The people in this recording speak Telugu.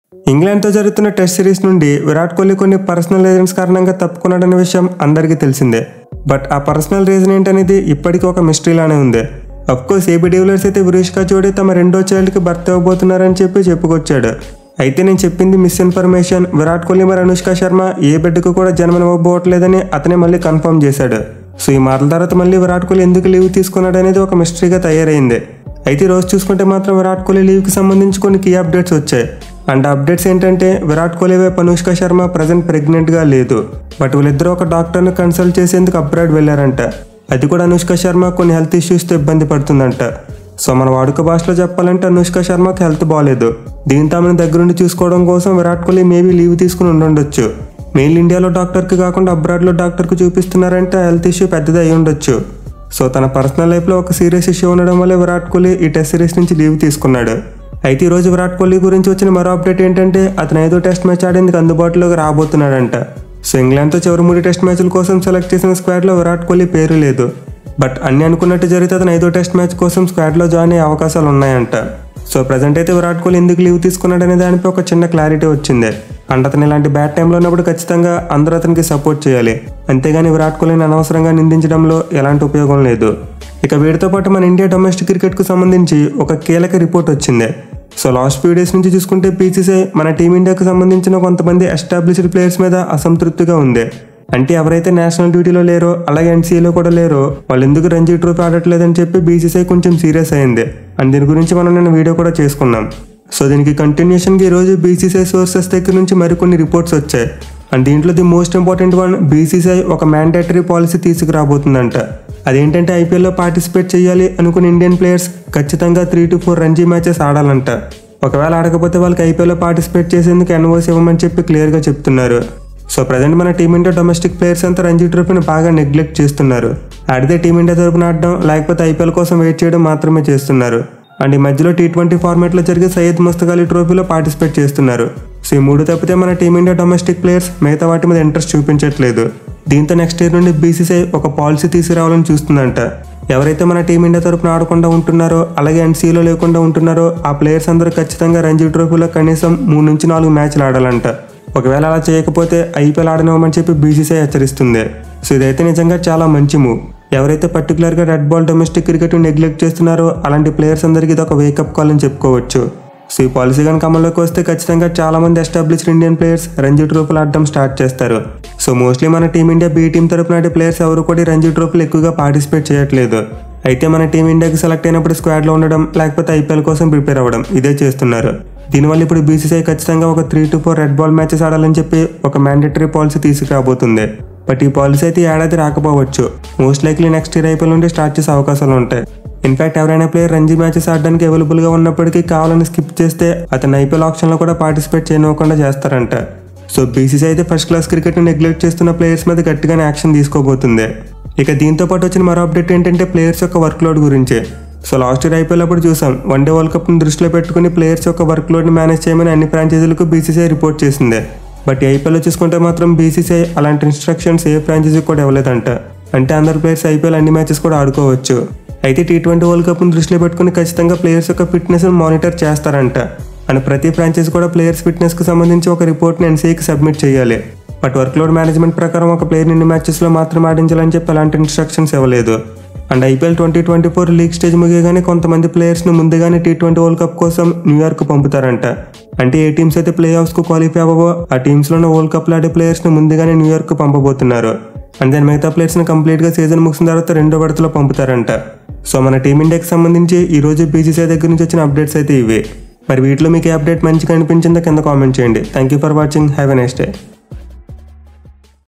ఇంగ్లాండ్తో జరుగుతున్న టెస్ట్ సిరీస్ నుండి విరాట్ కోహ్లీ కొన్ని పర్సనల్ రీజన్స్ కారణంగా తప్పుకున్నాడనే విషయం అందరికీ తెలిసిందే బట్ ఆ పర్సనల్ రీజన్ ఏంటనేది ఇప్పటికీ ఒక మిస్టరీలానే ఉంది కోర్స్ ఏబీ డివిలర్స్ అయితే విరుష్కా జోడీ తమ రెండో చైల్డ్కి భర్త ఇవ్వబోతున్నారని చెప్పి చెప్పుకొచ్చాడు అయితే నేను చెప్పింది మిస్ఇన్ఫర్మేషన్ విరాట్ కోహ్లీ మరి అనుష్క శర్మ ఏ బిడ్డకు కూడా జన్మనివ్వబోవట్లేదని అతనే మళ్ళీ కన్ఫర్మ్ చేశాడు సో ఈ మాటల తర్వాత మళ్ళీ విరాట్ కోహ్లీ ఎందుకు లీవ్ తీసుకున్నాడు అనేది ఒక మిస్టరీగా తయారైంది అయితే ఈ రోజు చూసుకుంటే మాత్రం విరాట్ కోహ్లీ లీవ్కి సంబంధించి కొన్ని కీ అప్డేట్స్ వచ్చాయి అండ్ అప్డేట్స్ ఏంటంటే విరాట్ కోహ్లీ వైపు అనుష్క శర్మ ప్రజెంట్ ప్రెగ్నెంట్గా లేదు బట్ వీళ్ళిద్దరూ ఒక డాక్టర్ని కన్సల్ట్ చేసేందుకు అబ్రాడ్ వెళ్ళారంట అది కూడా అనుష్క శర్మ కొన్ని హెల్త్ ఇష్యూస్తో ఇబ్బంది పడుతుందంట సో మన వాడుక భాషలో చెప్పాలంటే అనుష్క శర్మకి హెల్త్ బాగాలేదు దీంతో ఆమెను దగ్గరుండి చూసుకోవడం కోసం విరాట్ కోహ్లీ మేబీ లీవ్ తీసుకుని ఉండొచ్చు మెయిన్ ఇండియాలో డాక్టర్కి కాకుండా అబ్రాడ్లో డాక్టర్కి చూపిస్తున్నారంటే హెల్త్ ఇష్యూ పెద్దది అయి ఉండొచ్చు సో తన పర్సనల్ లైఫ్లో ఒక సీరియస్ ఇష్యూ ఉండడం వల్ల విరాట్ కోహ్లీ ఈ టెస్ట్ సిరీస్ నుంచి లీవ్ తీసుకున్నాడు అయితే ఈ రోజు విరాట్ కోహ్లీ గురించి వచ్చిన మరో అప్డేట్ ఏంటంటే అతను ఐదో టెస్ట్ మ్యాచ్ ఆడేందుకు అందుబాటులోకి రాబోతున్నాడంట సో ఇంగ్లాండ్తో చివరి మూడు టెస్ట్ మ్యాచ్ల కోసం సెలెక్ట్ చేసిన స్క్వాడ్లో విరాట్ కోహ్లీ పేరు లేదు బట్ అన్ని అనుకున్నట్టు జరిగితే అతను ఐదో టెస్ట్ మ్యాచ్ కోసం స్క్వాడ్లో జాయిన్ అయ్యే అవకాశాలు ఉన్నాయంట సో ప్రజెంట్ అయితే విరాట్ కోహ్లీ ఎందుకు లీవ్ తీసుకున్నాడనే దానిపై ఒక చిన్న క్లారిటీ వచ్చింది అండ్ అతను ఇలాంటి బ్యాడ్ టైంలో ఉన్నప్పుడు ఖచ్చితంగా అందరూ అతనికి సపోర్ట్ చేయాలి అంతేగాని విరాట్ కోహ్లీని అనవసరంగా నిందించడంలో ఎలాంటి ఉపయోగం లేదు ఇక వీటితో పాటు మన ఇండియా డొమెస్టిక్ క్రికెట్కు సంబంధించి ఒక కీలక రిపోర్ట్ వచ్చింది సో లాస్ట్ ఫ్యూ డేస్ నుంచి చూసుకుంటే పీసీసీ మన టీమిండియాకు సంబంధించిన కొంతమంది ఎస్టాబ్లిష్డ్ ప్లేయర్స్ మీద అసంతృప్తిగా ఉంది అంటే ఎవరైతే నేషనల్ డ్యూటీలో లేరో అలాగే ఎన్సీఏలో కూడా లేరో వాళ్ళు ఎందుకు రంజీ ట్రోఫీ ఆడట్లేదని చెప్పి బీసీసీ కొంచెం సీరియస్ అయింది అండ్ దీని గురించి మనం నేను వీడియో కూడా చేసుకున్నాం సో దీనికి కంటిన్యూషన్కి ఈరోజు బీసీసీ సోర్సెస్ దగ్గర నుంచి మరికొన్ని రిపోర్ట్స్ వచ్చాయి అండ్ దీంట్లో the most important one BCCI ఒక మ్యాండేటరీ పాలసీ తీసుకురాబోతుందంట అదేంటంటే ఐపీఎల్లో పార్టిసిపేట్ చేయాలి అనుకున్న ఇండియన్ ప్లేయర్స్ ఖచ్చితంగా three to four Ranji matches ఆడాలంట ఒకవేళ ఆడకపోతే వాళ్ళకి ఐపీఎల్లో పార్టిసిపేట్ చేసేందుకు ఎన్ఓస్ ఇవ్వమని చెప్పి క్లియర్గా చెప్తున్నారు సో ప్రజెంట్ మన టీమిండియా డొమెస్టిక్ ప్లేయర్స్ అంతా రంజీ ట్రోఫీని బాగా నెగ్లెక్ట్ చేస్తున్నారు ఆడితే టీమిండియా తరపున ఆడడం లేకపోతే ఐపీఎల్ కోసం వెయిట్ చేయడం మాత్రమే చేస్తున్నారు అండ్ ఈ మధ్యలో టీ ట్వంటీ ఫార్మాట్లో జరిగే సయ్యద్ ముస్తక్ అలీ ట్రోఫీలో పార్టిసిపేట్ చేస్తున్నారు సో ఈ మూడు తప్పితే మన టీమిండియా డొమెస్టిక్ ప్లేయర్స్ మిగతా వాటి మీద ఇంట్రెస్ట్ చూపించట్లేదు దీంతో నెక్స్ట్ ఇయర్ నుండి బీసీసీఐ ఒక పాలసీ తీసుకురావాలని చూస్తుందంట ఎవరైతే మన టీమిండియా తరపున ఆడకుండా ఉంటున్నారో అలాగే ఎన్సీలో లేకుండా ఉంటున్నారో ఆ ప్లేయర్స్ అందరూ ఖచ్చితంగా రంజీ ట్రోఫీలో కనీసం మూడు నుంచి నాలుగు మ్యాచ్లు ఆడాలంట ఒకవేళ అలా చేయకపోతే ఐపీఎల్ ఆడనివ్వమని చెప్పి బీసీసీఐ హెచ్చరిస్తుంది సో ఇదైతే నిజంగా చాలా మంచి మూవ్ ఎవరైతే పర్టికులర్గా red ball domestic cricket neglect చేస్తున్నారో అలాంటి ప్లేయర్స్ అందరికీ ఇది ఒక వేకప్ కాల్ అని చెప్పుకోవచ్చు సో ఈ పాలసీ కనుక అమల్లోకి వస్తే ఖచ్చితంగా చాలా మంది ఎస్టాబ్లిష్డ్ ఇండియన్ ప్లేయర్స్ రంజీ ట్రోఫీలు ఆడడం స్టార్ట్ చేస్తారు సో మోస్ట్లీ మన టీమిండియా బీ టీం తరపున ఆడే ప్లేయర్స్ ఎవరు కూడా ఈ రంజీ ట్రోఫీలు ఎక్కువగా పార్టిసిపేట్ చేయట్లేదు అయితే మన టీమిండియాకి సెలెక్ట్ అయినప్పుడు స్క్వాడ్లో ఉండడం లేకపోతే ఐపీఎల్ కోసం ప్రిపేర్ అవ్వడం ఇదే చేస్తున్నారు దీనివల్ల ఇప్పుడు బీసీసీఐ ఖచ్చితంగా ఒక three to four red ball matches ఆడాలని చెప్పి ఒక మ్యాండేటరీ పాలసీ తీసుకురాబోతుంది బట్ ఈ పాలసీ అయితే ఈ ఏడాది రాకపోవచ్చు most likely next year IPL నుండి స్టార్ట్ చేసే అవకాశాలు ఉంటాయి ఇన్ఫాక్ట్ ఎవరైనా ప్లేయర్ రంజీ మ్యాచెస్ ఆడడానికి అవైలబుల్గా ఉన్నప్పటికీ కావాలని స్కిప్ చేస్తే అతను ఐపీఎల్ ఆప్షన్లో కూడా పార్టిసిపేట్ చేయనివ్వకుండా చేస్తారంట సో బీసీసీ అయితే ఫస్ట్ క్లాస్ క్రికెట్ని నెగ్లెక్ట్ చేస్తున్న ప్లేయర్స్ మీద గట్టిగానే యాక్షన్ తీసుకోబోతుంది ఇక దీంతో పాటు వచ్చిన మరో అప్డేట్ ఏంటంటే ప్లేయర్స్ యొక్క వర్క్ లోడ్ గురించి సో లాస్ట్ ఇయర్ ఐపీఎల్ అప్పుడు చూసాం వన్ డే వరల్డ్ కప్ని దృష్టిలో పెట్టుకుని ప్లేయర్స్ యొక్క వర్క్ లోడ్ని మేనేజ్ చేయమని అన్ని ఫ్రాంచైజీలకు బీసీసీఐ రిపోర్ట్ చేసింది బట్ ఐపీఎల్ చూసుకుంటే మాత్రం బీసీసీఐ అలాంటి ఇన్స్ట్రక్షన్స్ ఏ ఫ్రాంచైజీకి కూడా ఇవ్వలేదంట అంటే అందరు ప్లేయర్స్ ఐపీఎల్ అన్ని మ్యాచెస్ కూడా ఆడుకోవచ్చు అయితే టీ ట్వంటీ వరల్డ్ కప్ని దృష్టిలో పెట్టుకుని ఖచ్చితంగా ప్లేయర్స్ యొక్క ఫిట్నెస్ మానిటర్ చేస్తారంట అండ్ ప్రతి ఫ్రాంచైజీ కూడా ప్లేయర్స్ ఫిట్నెస్కి సంబంధించి ఒక రిపోర్ట్ని ఎన్సీఐకి సబ్మిట్ చేయాలి బట్ వర్క్లోడ్ మేనేజ్మెంట్ ప్రకారం ఒక ప్లేయర్ ఇన్ని మ్యాచెస్లో మాత్రం ఆడించాలని చెప్పి అలాంటి ఇన్స్ట్రక్షన్స్ ఇవ్వలేదు and IPL twenty twenty four league stage ముగియగానే కొంతమంది ప్లేయర్స్ను ముందుగానే టీ ట్వంటీ వరల్డ్ కప్ కోసం న్యూయార్క్ పంపుతారంట అంటే ఏ టీమ్స్ అయితే ప్లే ఆఫ్స్కు క్వాలిఫై అవ్వవో ఆ టీమ్స్లోనే వరల్డ్ కప్లో ఆడే ప్లేయర్స్ని ముందుగానే న్యూయార్క్ పంపబోతున్నారు అండ్ దాని మిగతా ప్లేయర్స్ని కంప్లీట్గా సీజన్ ముగిసిన తర్వాత రెండో విడతలో పంపుతారంట సో మన టీమిండియాకి సంబంధించి ఈ రోజు బీసీసీ దగ్గర నుంచి వచ్చిన అప్డేట్స్ అయితే ఇవే మరి వీటిలో మీకు ఏ అప్డేట్ మంచిగా అనిపించిందో కింద కామెంట్ చేయండి thank you for watching have a next day